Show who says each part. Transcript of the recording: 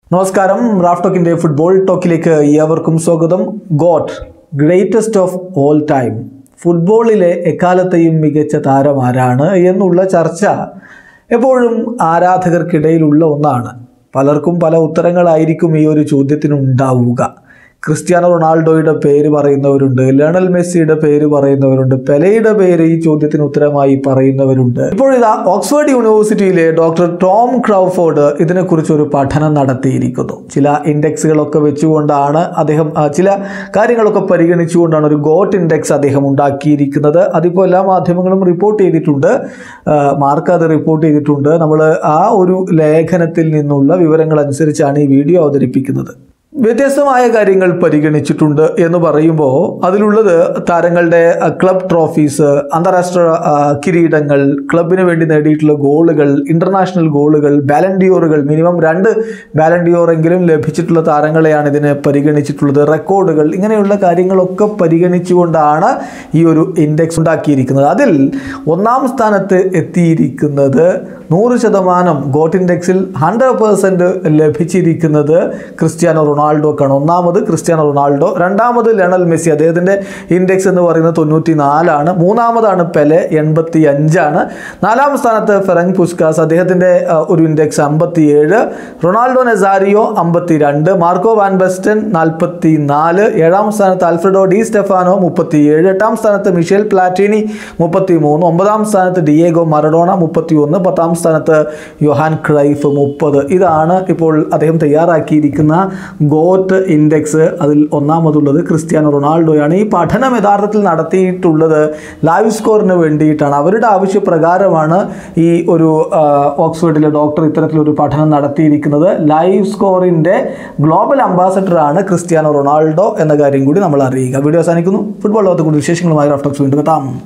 Speaker 1: നമസ്കാരം Raf ടോക്കിന്റെ football ടോക്കിലേക്ക് ഏവർക്കും സ്വാഗതം GOAT greatest of all time ഫുട്ബോളിലെ എക്കാലത്തെയും മികച്ച താരം ആരാണ് എന്നുള്ള ചർച്ച എപ്പോഴും ആരാധകർക്കിടയിലുള്ള ഒന്നാണ് പലർക്കും പല ഉത്തരങ്ങളായിരിക്കും ഈ ഒരു ചോദ്യത്തിന് ഉണ്ടാവുക ക്രിസ്ത്യാനോ റൊണാൾഡോയുടെ പേര് പറയുന്നവരുണ്ട് ലയണൽ മെസ്സിയുടെ പേര് പറയുന്നവരുണ്ട് പെലയുടെ പേര് ഈ ചോദ്യത്തിന് ഉത്തരമായി പറയുന്നവരുണ്ട് ഇപ്പോഴിതാ ഓക്സ്ഫോർഡ് യൂണിവേഴ്സിറ്റിയിലെ ഡോക്ടർ ടോം ക്രൗഫോർഡ് ഇതിനെക്കുറിച്ച് ഒരു പഠനം നടത്തിയിരിക്കുന്നു ചില ഇൻഡെക്സുകളൊക്കെ വെച്ചുകൊണ്ടാണ് അദ്ദേഹം ആ, ചില കാര്യങ്ങളൊക്കെ പരിഗണിച്ചുകൊണ്ടാണ് ഒരു ഗോട്ട് ഇൻഡെക്സ് അദ്ദേഹം ഉണ്ടാക്കിയിരിക്കുന്നത് അതിപ്പോൾ എല്ലാ മാധ്യമങ്ങളും റിപ്പോർട്ട് ചെയ്തിട്ടുണ്ട് ആ, മാർക്ക് അത് റിപ്പോർട്ട് ചെയ്തിട്ടുണ്ട് നമ്മൾ ആ ഒരു ലേഖനത്തിൽ നിന്നുള്ള വിവരങ്ങൾ അനുസരിച്ചാണ് ഈ വീഡിയോ അവതരിപ്പിക്കുന്നത് വ്യത്യസ്തമായ കാര്യങ്ങൾ പരിഗണിച്ചിട്ടുണ്ട് എന്ന് പറയുമ്പോൾ അതിലുള്ളത് താരങ്ങളുടെ അഹ്, ക്ലബ് ട്രോഫീസ് അന്താരാഷ്ട്ര അഹ്, കിരീടങ്ങൾ ക്ലബിന് വേണ്ടി നേടിയിട്ടുള്ള ഗോളുകൾ ഇന്റർനാഷണൽ ഗോളുകൾ ബാലൻഡിയോറുകൾ മിനിമം രണ്ട് ബാലൻഡിയോറെങ്കിലും ലഭിച്ചിട്ടുള്ള താരങ്ങളെയാണ് ഇതിന് പരിഗണിച്ചിട്ടുള്ളത് റെക്കോർഡുകൾ ഇങ്ങനെയുള്ള കാര്യങ്ങളൊക്കെ പരിഗണിച്ചുകൊണ്ടാണ് ഈ ഒരു ഇൻഡെക്സ് ഉണ്ടാക്കിയിരിക്കുന്നത് അതിൽ ഒന്നാം സ്ഥാനത്ത് എത്തിയിരിക്കുന്നത് നൂറ് ശതമാനം ഗോട്ട് ഇൻഡെക്സിൽ ഹൺഡ്രഡ് പേഴ്സൻറ്റ് ലഭിച്ചിരിക്കുന്നത് ക്രിസ്ത്യാനോ റൊണാൾഡോക്കാണ് ഒന്നാമത് ക്രിസ്ത്യാനോ റൊണാൾഡോ രണ്ടാമത് ലയണൽ മെസ്സി അദ്ദേഹത്തിൻ്റെ ഇൻഡെക്സ് എന്ന് പറയുന്നത് തൊണ്ണൂറ്റി നാലാണ് മൂന്നാമതാണ് പെലെ എൺപത്തി അഞ്ചാണ് നാലാം സ്ഥാനത്ത് ഫെറങ് പുസ്കാസ് അദ്ദേഹത്തിൻ്റെ ആ, ഒരു ഇൻഡെക്സ് അമ്പത്തി ഏഴ് റൊണാൾഡോ നെസാരിയോ അമ്പത്തി രണ്ട് മാർക്കോ വാൻ ബെസ്റ്റൻ നാൽപ്പത്തി നാല് ഏഴാം സ്ഥാനത്ത് ആൽഫ്രഡോ ഡി സ്റ്റെഫാനോ മുപ്പത്തി ഏഴ് എട്ടാം സ്ഥാനത്ത് മിഷേൽ പ്ലാറ്റിനി മുപ്പത്തി മൂന്ന് ഒമ്പതാം സ്ഥാനത്ത് ഡിയേഗോ മറഡോണ മുപ്പത്തി ഒന്ന് പത്താം സ്ഥാനത്ത് യൊഹാൻ ക്രൈഫ് മുപ്പത് ഇതാണ് ഇപ്പോൾ അദ്ദേഹം തയ്യാറാക്കിയിരിക്കുന്ന ഗോട്ട് ഇൻഡെക്സ് അതിൽ ഒന്നാമതുള്ളത് ക്രിസ്ത്യാനോ റൊണാൾഡോയാണ് ഈ പഠനം യഥാർത്ഥത്തിൽ നടത്തിയിട്ടുള്ളത് ലൈവ് സ്കോറിന് വേണ്ടിയിട്ടാണ് അവരുടെ ആവശ്യപ്രകാരമാണ് ഈ ഒരു ആ, ഓക്സ്ഫോർഡിലെ ഡോക്ടർ ഇത്തരത്തിലൊരു പഠനം നടത്തിയിരിക്കുന്നത് ലൈവ് സ്കോറിൻ്റെ ഗ്ലോബൽ അംബാസഡറാണ് ക്രിസ്ത്യാനോ റൊണാൾഡോ എന്ന കാര്യം കൂടി നമ്മൾ അറിയുക വീഡിയോ അവസാനിക്കുന്നു ഫുട്ബോൾ ലോകത്തെ കൂടുതൽ വിശേഷങ്ങളുമായി റഫ്റ്റോക്സ് വീണ്ടും എത്താം